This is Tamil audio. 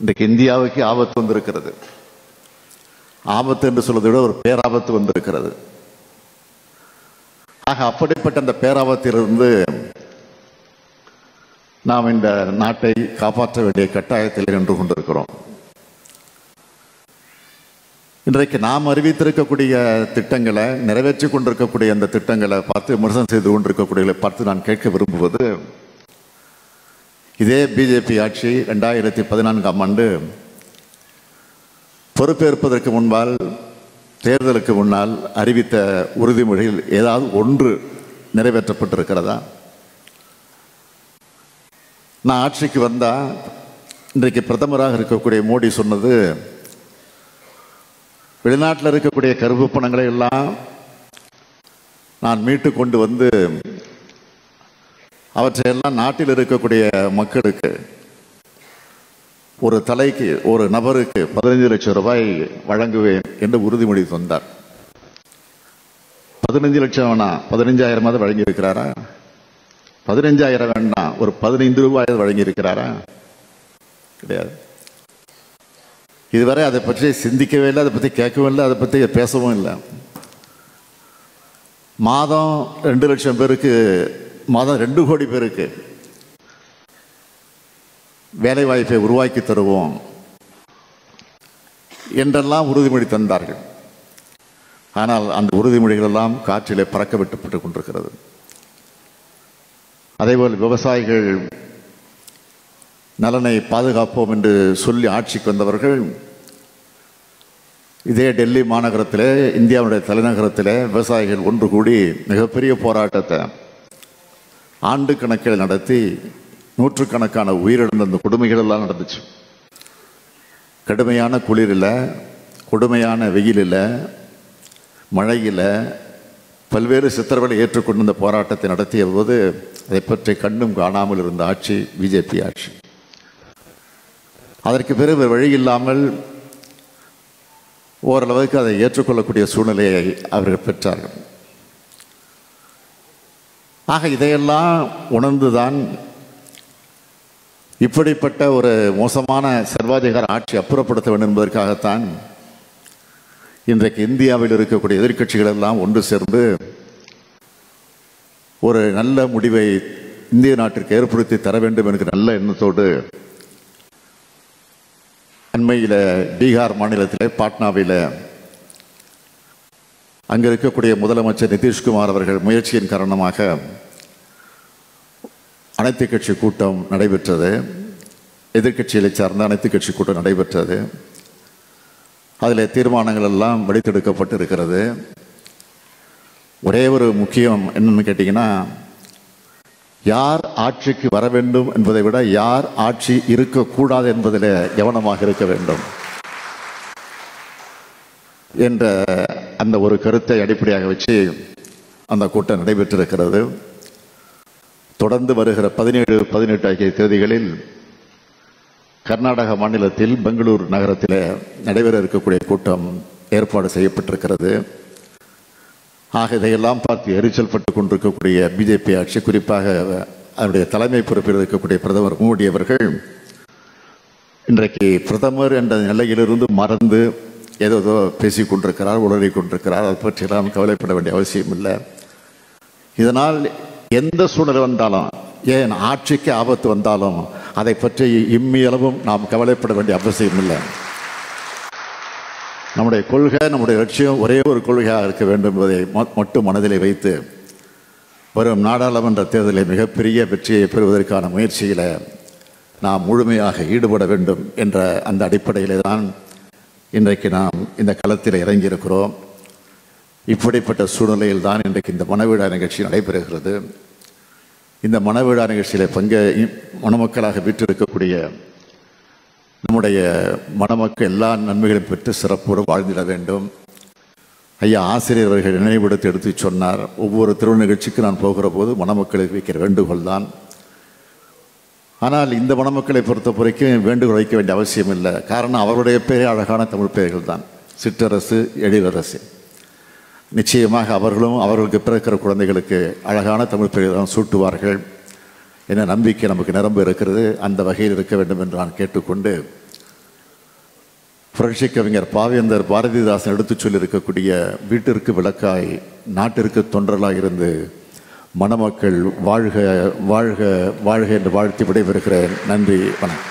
இன்றைக்கு இந்தியாவுக்கு ஆபத்து வந்திருக்கிறது ஆபத்து என்று சொல்வதை விட ஒரு பேராபத்து வந்திருக்கிறது ஆக அப்படிப்பட்ட அந்த பேராபத்திலிருந்து நாம் இந்த நாட்டை காப்பாற்ற வேண்டிய கட்டாயத்தில் நின்று கொண்டிருக்கிறோம் இன்றைக்கு நாம் அறிவித்திருக்கக்கூடிய திட்டங்களை நிறைவேற்றி கொண்டிருக்கக்கூடிய அந்த திட்டங்களை பார்த்து விமர்சனம் செய்து கொண்டிருக்கக்கூடியவர்களை பார்த்து நான் கேட்க விரும்புவது இதே பிஜேபி ஆட்சி ரெண்டாயிரத்தி பதினான்காம் ஆண்டு பொறுப்பேற்பதற்கு முன்பால் தேர்தலுக்கு முன்னால் அறிவித்த உறுதிமொழியில் ஏதாவது ஒன்று நிறைவேற்றப்பட்டிருக்கிறதா நான் ஆட்சிக்கு வந்தா இன்றைக்கு பிரதமராக இருக்கக்கூடிய மோடி சொன்னது வெளிநாட்டில் இருக்கக்கூடிய கருப்பு பணங்களை எல்லாம் நான் மீட்டு கொண்டு வந்து அவற்றையெல்லாம் நாட்டில் இருக்கக்கூடிய மக்களுக்கு ஒரு தலைக்கு ஒரு நபருக்கு பதினைஞ்சு லட்சம் ரூபாய் வழங்குவேன் என்று உறுதிமொழி தந்தார் பதினஞ்சு லட்சம் வேணாம் பதினஞ்சாயிரமாவது வழங்கி இருக்கிறாரா பதினஞ்சாயிரம் வேண்டாம் ஒரு பதினைந்து ரூபாய் வழங்கி இருக்கிறாரா கிடையாது இதுவரை அதை பற்றி சிந்திக்கவே இல்லை அதை பற்றி கேட்கவும் இல்லை அதை பற்றி பேசவும் இல்லை மாதம் ரெண்டு லட்சம் பேருக்கு மாதம் ரெண்டு கோடி பேருக்கு வேலை வாய்ப்பை உருவாக்கி தருவோம் என்றெல்லாம் உறுதிமொழி தந்தார்கள் ஆனால் அந்த உறுதிமொழிகள் எல்லாம் காற்றிலே பறக்க விட்டுப்பட்டுக் கொண்டிருக்கிறது அதேபோல் விவசாயிகள் நலனை பாதுகாப்போம் என்று சொல்லி ஆட்சிக்கு வந்தவர்கள் இதே டெல்லி மாநகரத்திலே இந்தியாவுடைய தலைநகரத்திலே விவசாயிகள் ஒன்று கூடி மிகப்பெரிய போராட்டத்தை ஆண்டு கணக்கில் நடத்தி நூற்றுக்கணக்கான உயிரிழந்த அந்த கொடுமைகள் எல்லாம் நடந்துச்சு கடுமையான குளிரில் கொடுமையான வெயிலில் மழையில் பல்வேறு சித்திரவதை ஏற்றுக்கொண்டு இந்த போராட்டத்தை நடத்திய போது அதை பற்றி கண்ணும் காணாமல் இருந்த ஆட்சி பிஜேபி ஆட்சி அதற்கு பிறகு வேறு வழி இல்லாமல் ஓரளவுக்கு அதை ஏற்றுக்கொள்ளக்கூடிய சூழ்நிலையை அவர்கள் பெற்றார்கள் ஆக இதையெல்லாம் உணர்ந்துதான் இப்படிப்பட்ட ஒரு மோசமான சர்வாதிகார ஆட்சி அப்புறப்படுத்த வேண்டும் என்பதற்காகத்தான் இன்றைக்கு இந்தியாவில் இருக்கக்கூடிய எதிர்க்கட்சிகள் எல்லாம் ஒன்று சேர்ந்து ஒரு நல்ல முடிவை இந்திய நாட்டிற்கு ஏற்படுத்தி தர வேண்டும் என்கிற நல்ல எண்ணத்தோடு அண்மையில் பீகார் மாநிலத்திலே பாட்னாவில் அங்கே இருக்கக்கூடிய முதலமைச்சர் நிதிஷ்குமார் அவர்கள் முயற்சியின் காரணமாக அனைத்து கட்சி கூட்டம் நடைபெற்றது எதிர்க்கட்சிகளை சார்ந்த அனைத்து கட்சி கூட்டம் நடைபெற்றது அதில் தீர்மானங்கள் எல்லாம் வெடித்தெடுக்கப்பட்டு இருக்கிறது ஒரே ஒரு முக்கியம் என்னன்னு கேட்டிங்கன்னா யார் ஆட்சிக்கு வர வேண்டும் என்பதை விட யார் ஆட்சி இருக்கக்கூடாது என்பதில் கவனமாக இருக்க வேண்டும் என்ற அந்த ஒரு கருத்தை அடிப்படையாக வச்சு அந்த கூட்டம் நடைபெற்றிருக்கிறது தொடர்ந்து வருகிற பதினேழு பதினெட்டு ஆகிய தேதிகளில் கர்நாடக மாநிலத்தில் பெங்களூர் நகரத்தில் நடைபெற இருக்கக்கூடிய கூட்டம் ஏற்பாடு செய்யப்பட்டிருக்கிறது ஆக இதையெல்லாம் பார்த்து எரிச்சல் பட்டு கொண்டிருக்கக்கூடிய பிஜேபி ஆட்சி குறிப்பாக அதனுடைய தலைமை பொறுப்பில் இருக்கக்கூடிய பிரதமர் மோடி அவர்கள் இன்றைக்கு பிரதமர் என்ற நிலையிலிருந்து மறந்து ஏதோ ஏதோ பேசிக் கொண்டிருக்கிறார் உளறி கொண்டிருக்கிறார் அதை பற்றியெல்லாம் கவலைப்பட வேண்டிய அவசியம் இல்லை இதனால் எந்த சூழ்நிலை வந்தாலும் ஏன் ஆட்சிக்கு ஆபத்து வந்தாலும் அதை பற்றி இம்மியளவும் நாம் கவலைப்பட வேண்டிய அவசியம் இல்லை நம்முடைய கொள்கை நம்முடைய லட்சியம் ஒரே ஒரு கொள்கையாக இருக்க வேண்டும் என்பதை ம- மட்டும் மனதிலே வைத்து வரும் நாடாளுமன்ற தேர்தலில் மிகப்பெரிய வெற்றியை பெறுவதற்கான முயற்சியில் நாம் முழுமையாக ஈடுபட வேண்டும் என்ற அந்த அடிப்படையிலே தான் இன்றைக்கு நாம் இந்த களத்தில் இறங்கியிருக்கிறோம் இப்படிப்பட்ட சூழ்நிலையில் தான் இன்றைக்கு இந்த மனவிழா நிகழ்ச்சி நடைபெறுகிறது இந்த மனவிழா நிகழ்ச்சியில் பங்கு மணமக்களாக வீற்றிருக்கக்கூடிய நம்முடைய மணமக்கள் எல்லா நன்மைகளையும் பெற்று சிறப்போடு வாழ்ந்திட வேண்டும் ஐயா ஆசிரியர் அவர்கள் நினைவுபடுத்தி எடுத்து சொன்னார் ஒவ்வொரு திருமண நிகழ்ச்சிக்கு நான் போகிற போது மணமக்களுக்கு வைக்கிற வேண்டுகோள் தான் ஆனால் இந்த மணமக்களை பொறுத்த வரைக்கும் வேண்டுகோள் வைக்க வேண்டிய அவசியம் இல்லை காரணம் அவருடைய பெயரே அழகான தமிழ் பெயர்கள் தான் சிற்றரசு எழிலரசு நிச்சயமாக அவர்களும் அவர்களுக்கு பிறக்கிற குழந்தைகளுக்கு அழகான தமிழ் பெயர்கள் தான் சூட்டுவார்கள் என நம்பிக்கை நமக்கு நிரம்ப இருக்கிறது அந்த வகையில் இருக்க வேண்டும் என்று நான் கேட்டுக்கொண்டு புரட்சி கவிஞர் பாவேந்தர் பாரதிதாசன் எடுத்துச் சொல்லியிருக்கக்கூடிய வீட்டிற்கு விளக்காய் நாட்டிற்கு தொன்றலாய் இருந்து மணமக்கள் வாழ்க வாழ்க வாழ்க என்று வாழ்த்தி விடைபெறுகிறேன் நன்றி வணக்கம்